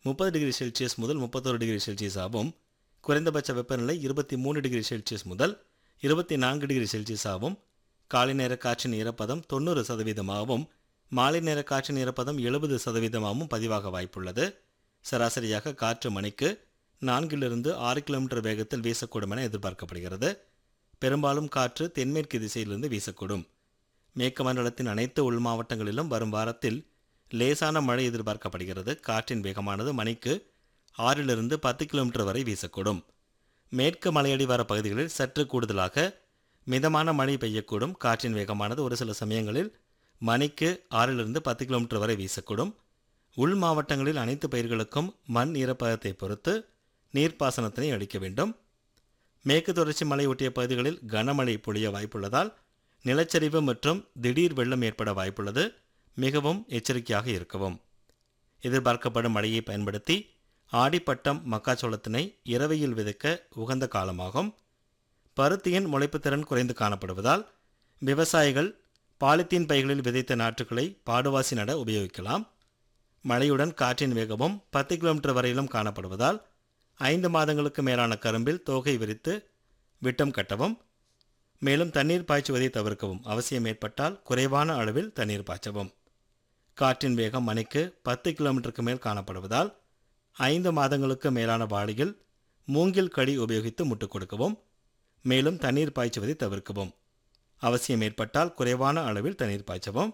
முப்பது degree Celsius முதல் முப்பத்தொரு டிகிரி செல்சியஸாகவும் குறைந்தபட்ச வெப்பநிலை இருபத்தி மூணு டிகிரி செல்சியஸ் முதல் இருபத்தி நான்கு டிகிரி செல்சியஸாகவும் காலை நேர காற்றின் ஈரப்பதம் தொண்ணூறு சதவீதமாகவும் மாலை நேர காற்றின் ஈரப்பதம் எழுபது சதவீதமாகவும் பதிவாக வாய்ப்புள்ளது சராசரியாக காற்று மணிக்கு நான்கிலிருந்து ஆறு கிலோமீட்டர் வேகத்தில் வீசக்கூடும் என எதிர்பார்க்கப்படுகிறது பெரும்பாலும் காற்று தென்மேற்கு திசையிலிருந்து வீசக்கூடும் மேற்கு மண்டலத்தின் அனைத்து உள் மாவட்டங்களிலும் வரும் வாரத்தில் லேசான மழை எதிர்பார்க்கப்படுகிறது காற்றின் வேகமானது மணிக்கு ஆறிலிருந்து பத்து கிலோமீட்டர் வரை வீசக்கூடும் மேற்கு மலையடிவார பகுதிகளில் சற்று கூடுதலாக மிதமான மழை பெய்யக்கூடும் காற்றின் வேகமானது ஒரு சில சமயங்களில் மணிக்கு ஆறிலிருந்து பத்து கிலோமீட்டர் வரை வீசக்கூடும் உள் மாவட்டங்களில் அனைத்து பயிர்களுக்கும் மண் ஈரப்பதத்தை பொறுத்து நீர்ப்பாசனத்தினை அளிக்க வேண்டும் மேற்கு தொடர்ச்சி மலை ஒட்டிய பகுதிகளில் கனமழை பொழிய வாய்ப்புள்ளதால் நிலச்சரிவு மற்றும் திடீர் வெள்ளம் ஏற்பட வாய்ப்புள்ளது மிகவும் எச்சரிக்கையாக இருக்கவும் எதிர்பார்க்கப்படும் மழையை பயன்படுத்தி ஆடிப்பட்டம் மக்காச்சோளத்தினை இரவையில் விதைக்க உகந்த காலமாகும் பருத்தியின் முளைப்பு திறன் குறைந்து காணப்படுவதால் விவசாயிகள் பாலித்தீன் பைகளில் விதைத்த நாற்றுகளை பாடுவாசி நட உபயோகிக்கலாம் மழையுடன் காற்றின் வேகமும் பத்து கிலோமீட்டர் வரையிலும் காணப்படுவதால் ஐந்து மாதங்களுக்கு மேலான கரும்பில் தோகை விரித்து விட்டம் கட்டவும் மேலும் தண்ணீர் பாய்ச்சுவதை தவிர்க்கவும் அவசியம் ஏற்பட்டால் குறைவான அளவில் தண்ணீர் பாய்ச்சவும் காற்றின் வேகம் மணிக்கு பத்து கிலோமீட்டருக்கு மேல் காணப்படுவதால் ஐந்து மாதங்களுக்கு மேலான வாளியில் மூங்கில் கடி உபயோகித்து முட்டுக் கொடுக்கவும் மேலும் தண்ணீர் பாய்ச்சுவதை தவிர்க்கவும் அவசியம் ஏற்பட்டால் குறைவான அளவில் தண்ணீர் பாய்ச்சவும்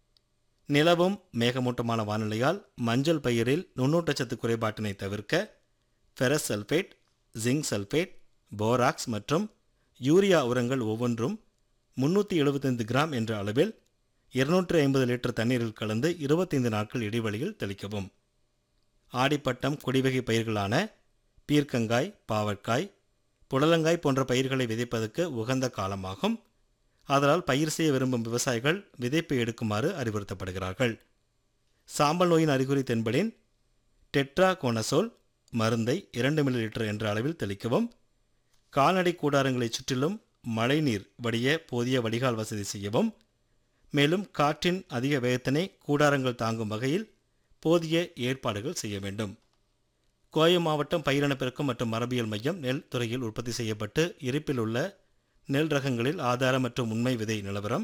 நிலவும் மேகமூட்டமான வானிலையால் மஞ்சள் பயிரில் நுண்ணூட்டச்சத்து குறைபாட்டினை தவிர்க்க ferrous sulphate zinc sulphate borax மற்றும் யூரியா உரங்கள் ஒவ்வொன்றும் முன்னூற்றி எழுபத்தைந்து கிராம் என்ற அளவில் இருநூற்று ஐம்பது லிட்டர் தண்ணீரில் கலந்து இருபத்தைந்து நாட்கள் இடைவெளியில் தெளிக்கவும் ஆடிப்பட்டம் கொடிவகை பயிர்களான பீர்க்கங்காய் பாவற்காய் புடலங்காய் போன்ற பயிர்களை விதைப்பதற்கு உகந்த காலமாகும் அதனால் பயிர் செய்ய விரும்பும் விவசாயிகள் விதைப்பை எடுக்குமாறு அறிவுறுத்தப்படுகிறார்கள் சாம்பல் நோயின் அறிகுறி தென்படின் டெட்ரா கோனசோல் மருந்தை இரண்டு மில்லி லிட்டர் என்ற அளவில் தெளிக்கவும் கால்நடை கூடாரங்களைச் சுற்றிலும் மழைநீர் வடிய போதிய வடிகால் வசதி செய்யவும் மேலும் காற்றின் அதிக வேகத்தினை கூடாரங்கள் தாங்கும் வகையில் போதிய ஏற்பாடுகள் செய்ய வேண்டும் கோயம் மாவட்டம் பயிரினப்பெருக்கம் மற்றும் மரபியல் மையம் நெல் துறையில் உற்பத்தி செய்யப்பட்டு இருப்பில் உள்ள நெல் ரகங்களில் ஆதார மற்றும் உண்மை விதை நிலவரம்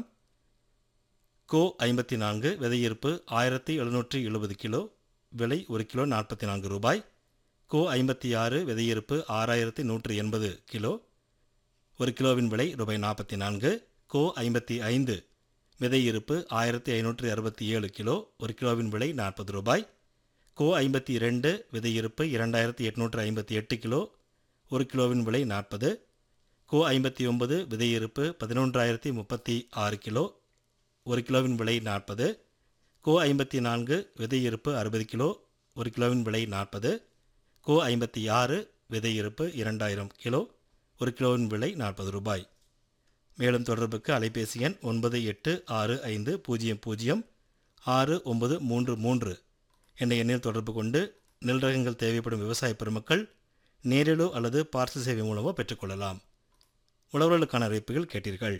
கோ ஐம்பத்தி நான்கு விதையிருப்பு ஆயிரத்தி எழுநூற்றி எழுபது கிலோ விலை ஒரு கிலோ நாற்பத்தி நான்கு ரூபாய் கோ ஐம்பத்தி ஆறு விதையிருப்பு ஆறாயிரத்தி நூற்றி எண்பது கிலோ ஒரு கிலோவின் விலை ரூபாய் நாற்பத்தி நான்கு கோ ஐம்பத்தி ஐந்து விதை இருப்பு ஆயிரத்தி ஐநூற்றி அறுபத்தி ஏழு கிலோ ஒரு கிலோவின் விலை நாற்பது ரூபாய் கோ ஐம்பத்தி இரண்டு விதை இருப்பு இரண்டாயிரத்தி எட்நூற்று ஐம்பத்தி எட்டு கிலோ ஒரு கிலோவின் விலை நாற்பது கோ ஐம்பத்தி ஒன்பது விதை இருப்பு பதினொன்றாயிரத்தி முப்பத்தி ஆறு கிலோ ஒரு கிலோவின் விலை நாற்பது கோ ஐம்பத்தி நான்கு விதை இருப்பு அறுபது கிலோ ஒரு கிலோவின் விலை நாற்பது கோ ஐம்பத்தி ஆறு விதை இருப்பு இரண்டாயிரம் கிலோ ஒரு கிலோவின் விலை நாற்பது ரூபாய் மேலும் தொடர்புக்கு அலைபேசி எண் ஒன்பது எட்டு ஆறு ஐந்து பூஜ்ஜியம் பூஜ்ஜியம் ஆறு ஒன்பது மூன்று மூன்று என்ற எண்ணில் தொடர்பு கொண்டு நெல் ரகங்கள் தேவைப்படும் விவசாய பெருமக்கள் நேரிலோ அல்லது பார்சல் சேவை மூலமோ பெற்றுக்கொள்ளலாம் உழவர்களுக்கான அறிவிப்புகள் கேட்டீர்கள்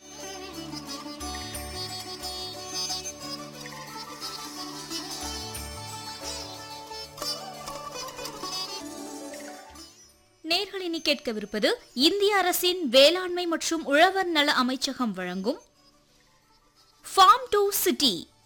நேர்களினி கேட்கவிருப்பது இந்திய அரசின் வேளாண்மை மற்றும் உழவர் நல அமைச்சகம் வழங்கும் ஃபார்ம் டு சிட்டி